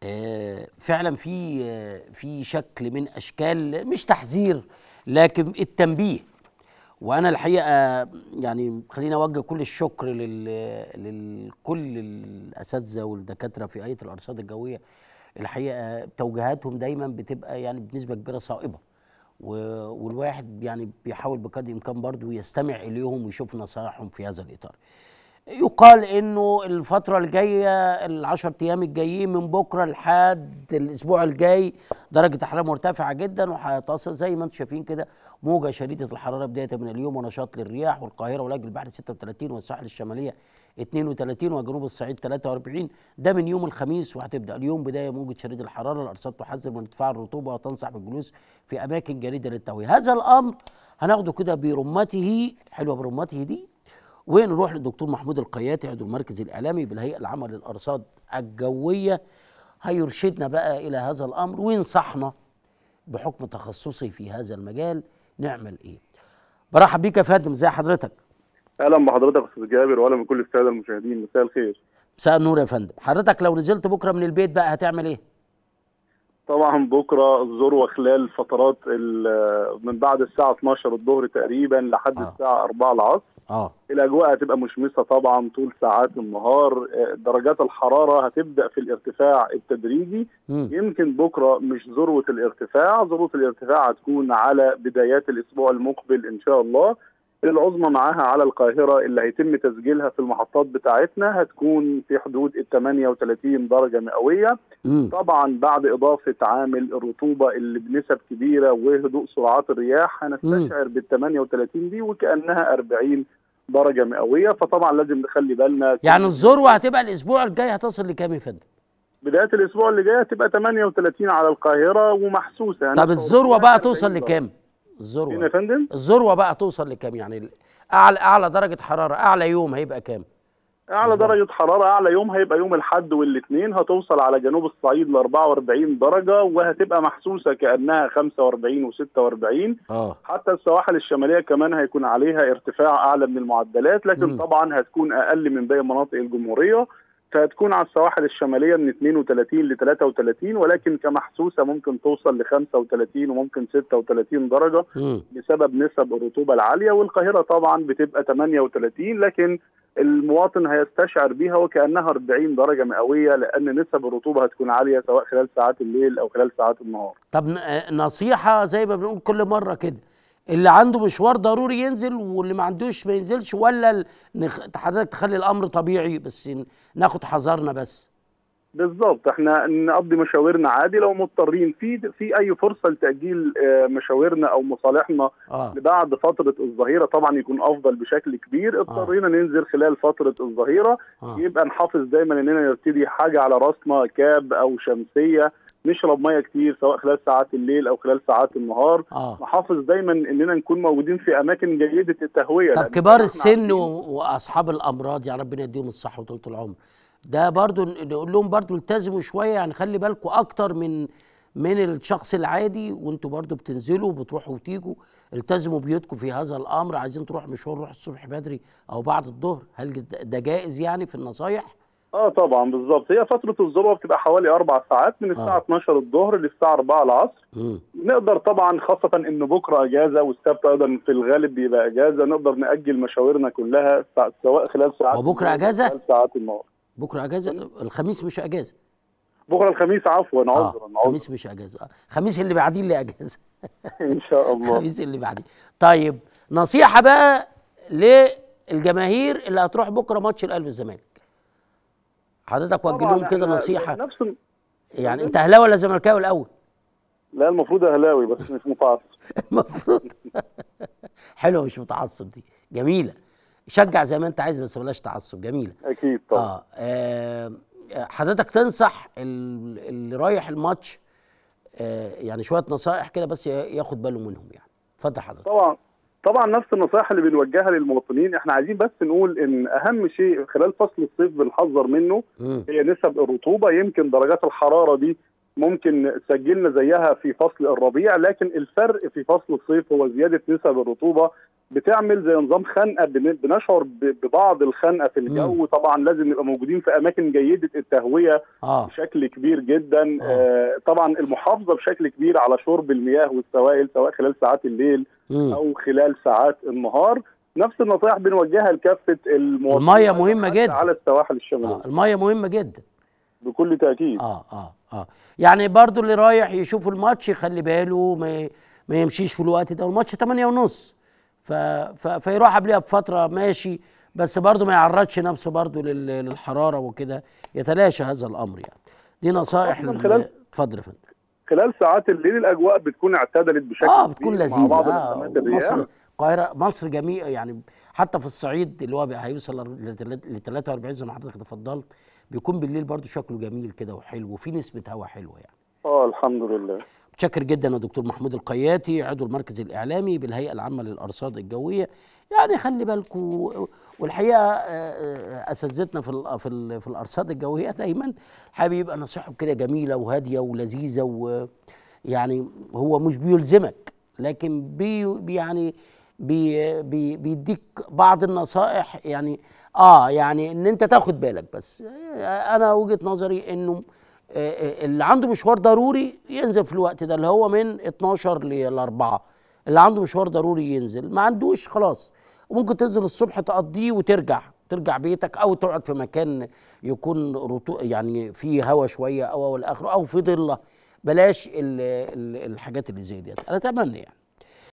آه، فعلا في آه، في شكل من اشكال مش تحذير لكن التنبيه وانا الحقيقه يعني خليني اوجه كل الشكر لل لكل الاساتذه والدكاتره في هيئه الارصاد الجويه الحقيقه توجيهاتهم دايما بتبقى يعني بنسبه كبيره صائبه و- والواحد يعني بيحاول بقدر الامكان برضه يستمع اليهم ويشوف نصائحهم في هذا الاطار يقال انه الفترة الجاية العشر ايام الجايين من بكرة لحد الاسبوع الجاي درجة الحرارة مرتفعة جدا وهتصل زي ما انتم شايفين كده موجة شديدة الحرارة بداية من اليوم ونشاط للرياح والقاهرة ولاج البحر 36 والساحل الشمالية 32 وجنوب الصعيد 43 ده من يوم الخميس وهتبدا اليوم بدايه موجه شديد الحراره الارصاد تحذر من ارتفاع الرطوبه وتنصح بالجلوس في اماكن جديده للتهويه هذا الامر هناخده كده برمته حلوه برمته دي ونروح للدكتور محمود القياتي عضو المركز الاعلامي بالهيئه العامه للارصاد الجويه هيرشدنا بقى الى هذا الامر وينصحنا بحكم تخصصي في هذا المجال نعمل ايه برحب بيك يا فندم ازي حضرتك اهلا بحضرتك يا استاذ جابر واهلا بكل الساده المشاهدين مساء الخير مساء النور يا فندم حضرتك لو نزلت بكره من البيت بقى هتعمل ايه طبعا بكره الذروه خلال فترات ال- من بعد الساعه 12 الظهر تقريبا لحد آه. الساعه 4 العصر اه الاجواء هتبقى مشمسه طبعا طول ساعات النهار آه، درجات الحراره هتبدا في الارتفاع التدريجي مم. يمكن بكره مش ذروه الارتفاع ذروه الارتفاع هتكون على بدايات الاسبوع المقبل ان شاء الله العظمى معاها على القاهره اللي هيتم تسجيلها في المحطات بتاعتنا هتكون في حدود ال 38 درجه مئويه مم. طبعا بعد اضافه عامل الرطوبه اللي بنسب كبيره وهدوء سرعات الرياح هنستشعر بال 38 دي وكانها 40 درجه مئويه فطبعا لازم نخلي بالنا يعني الذروه هتبقى الاسبوع الجاي هتصل لكام يا فندم بدايه الاسبوع اللي جاي هتبقى 38 على القاهره ومحسوسه يعني طب الذروه بقى توصل لكام فين يا الذروه فندم؟ الذروه بقى توصل لكام يعني ال- اعلى اعلى درجه حراره اعلى يوم هيبقى كام اعلى مظبوط. درجه حراره اعلى يوم هيبقى يوم الاحد والاثنين هتوصل على جنوب الصعيد ل 44 درجه وهتبقى محسوسه كانها 45 و46 اه حتى السواحل الشماليه كمان هيكون عليها ارتفاع اعلى من المعدلات لكن مم. طبعا هتكون اقل من باقي مناطق الجمهوريه فهتكون على السواحل الشماليه من 32 ل 33 ولكن كمحسوسه ممكن توصل ل 35 وممكن 36 درجه مم. بسبب نسب الرطوبه العاليه والقاهره طبعا بتبقى 38 لكن المواطن هيستشعر بيها وكانها 40 درجه مئويه لان نسب الرطوبه هتكون عاليه سواء خلال ساعات الليل او خلال ساعات النهار. طب ن- آه، نصيحه زي ما بنقول كل مره كده اللي عنده مشوار ضروري ينزل واللي ما عندوش ما ينزلش ولا ال- نخ... حضرتك تخلي الامر طبيعي بس ن- ناخد حذرنا بس بالظبط احنا نقضي مشاورنا عادي لو مضطرين في في اي فرصه لتاجيل آه، مشاورنا او مصالحنا اه لبعد فتره الظهيره طبعا يكون افضل بشكل كبير اضطرينا ننزل خلال فتره الظهيره اه يبقى نحافظ دايما اننا نرتدي حاجه على راسنا كاب او شمسيه نشرب ميه كتير سواء خلال ساعات الليل او خلال ساعات النهار اه نحافظ دايما اننا نكون موجودين في اماكن جيده التهويه طب لأن كبار احنا السن عارفين- و- واصحاب الامراض يا ربنا يديهم الصحه وطولة العمر ده برضو ن- نقول لهم برضو التزموا شويه يعني خلي بالكم اكتر من من الشخص العادي وانتوا برضو بتنزلوا وبتروحوا وتيجوا التزموا بيوتكم في هذا الامر عايزين تروح مشوار روح الصبح بدري او بعد الظهر هل ده- ده جائز يعني في النصايح اه طبعا بالظبط هي فتره الذروه بتبقى حوالي اربع ساعات من الساعه آه. 12 الظهر للساعه 4 العصر مم. نقدر طبعا خاصه ان بكره اجازه والسبت ايضا في الغالب بيبقى اجازه نقدر ناجل مشاورنا كلها سا- سواء خلال ساعات هو بكرة الليل أو أجازة؟ خلال ساعات النهار بكره اجازه الخميس مش اجازه بكره الخميس عفوا اه عذرا عذرا الخميس مش اجازه آه. الخميس اللي بعديه اللي اجازه ان شاء الله الخميس اللي بعديه طيب نصيحه بقى للجماهير اللي هتروح بكره ماتش الاهلي والزمالك حضرتك وجه طبعاً لهم كده إحنا نصيحه نفس يعني انت اهلاوي ولا زملكاوي الاول لا المفروض اهلاوي بس مش متعصب المفروض حلوه مش متعصب دي جميله شجع زي ما انت عايز بس بلاش تعصب جميله اكيد طبعا اه آه، حضرتك تنصح ال- اللي رايح الماتش آه يعني شويه نصائح كده بس ياخد باله منهم يعني اتفضل حضرتك طبعا طبعا نفس النصائح اللي بنوجهها للمواطنين احنا عايزين بس نقول ان اهم شيء خلال فصل الصيف بنحذر منه مم. هي نسب الرطوبه يمكن درجات الحراره دي ممكن سجلنا زيها في فصل الربيع لكن الفرق في فصل الصيف هو زياده نسب الرطوبه بتعمل زي نظام خنقه بن- بنشعر ب- ببعض الخنقه في الجو طبعا لازم نبقى موجودين في اماكن جيده التهويه اه بشكل كبير جدا آه. آه طبعا المحافظه بشكل كبير على شرب المياه والسوائل سواء خلال ساعات الليل مم. او خلال ساعات النهار نفس النصائح بنوجهها لكافه المواطنين المية مهمة حتى جدا. على السواحل الشماليه آه. الميه مهمه جدا بكل تاكيد اه اه اه يعني برضو اللي رايح يشوف الماتش يخلي باله ما ي- ما يمشيش في الوقت ده الماتش 8 ونص ف ف فيروح قبلها بفتره ماشي بس برضو ما يعرضش نفسه برضو لل- للحراره وكده يتلاشى هذا الامر يعني دي نصائح من لل- خلال- اتفضل يا فندم خلال ساعات الليل الاجواء بتكون اعتدلت بشكل اه كبير بتكون مع لذيذه بعض اه نسمات الرياح مصر القاهره مصر جميع يعني حتى في الصعيد اللي هو بقى هيوصل ل 43 زي ما حضرتك تفضلت بيكون بالليل برضو شكله جميل كده وحلو وفي نسبه هواء حلوه يعني اه الحمد لله متشكر جدا يا دكتور محمود القياتي عضو المركز الاعلامي بالهيئه العامه للارصاد الجويه يعني خلي بالكم والحقيقه آه، آه، اساتذتنا في ال- في ال- في الارصاد الجويه دايما حابب يبقى نصيحهم كده جميله وهاديه ولذيذه ويعني هو مش بيلزمك لكن بي بي- يعني بي بي بيديك بعض النصائح يعني اه يعني ان انت تاخد بالك بس آه، انا وجهه نظري انه آه، آه، اللي عنده مشوار ضروري ينزل في الوقت ده اللي هو من 12 ل 4 اللي عنده مشوار ضروري ينزل ما عندوش خلاص وممكن تنزل الصبح تقضيه وترجع ترجع بيتك او تقعد في مكان يكون رطو يعني فيه هوا شويه او او الاخر او في ضله بلاش ال- ال- الحاجات اللي زي ديت انا اتمنى يعني